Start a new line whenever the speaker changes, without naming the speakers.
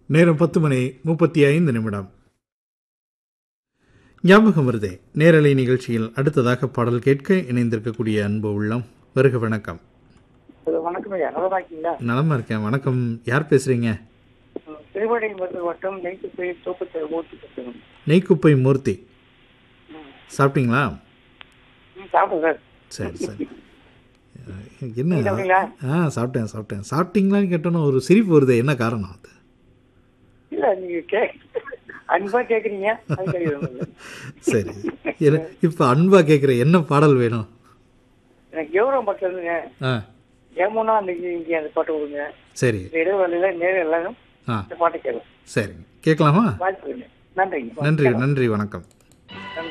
நேரம் பத்து மணி முப்பத்தி ஐந்து நிமிடம் ஞாபகம் வருதே நேரலை நிகழ்ச்சியில் அடுத்ததாக பாடல் கேட்க இணைந்திருக்கக்கூடிய அன்பு உள்ளம் வருக வணக்கம்
ஹலோ வணக்கம் ஐயா நல்லா இருக்கீங்களா
நலமா இருக்கேன் வணக்கம் யார் பேசுறீங்க
திருவடை மருந்து வட்டம் நெய்க்கு போய் தூக்கத்தை ஓட்டி கொடுத்துருங்க
நெய்க்குப்பை மூர்த்தி சாப்பிட்டீங்களா
ம் சாப்பிடுங்க சார்
சரி சரி அஹ், என்ன
நீங்க சாப்பிட்டீங்களா?
ஆ சாப்பிட்டேன் சாப்பிட்டேன் சாப்பிட்டீங்களான்னு கேட்டோன்னா ஒரு சிரிப்பு வருது என்ன காரணம் அது
இல்ல நீங்க கே அன்பா கேக்குறீங்க அது தெரியுது
சரி என்ன- இப்ப அன்பா கேட்குற என்ன பாடல் வேணும்
எனக்கு கௌரவம் பக்கம் இருந்துங்க
ஆ
ஏமோனா அன்னைக்கு இங்கே அந்த பாட்டு கொடுங்க
சரி
இந்த இடைவேளையில நேரம் எல்லாரும்
ஆ
இந்த பாட்டை கேட்கும்
சரிங்க கேட்கலாமா
வாய்ப்பு நன்றிங்க
நன்றி நன்றி வணக்கம்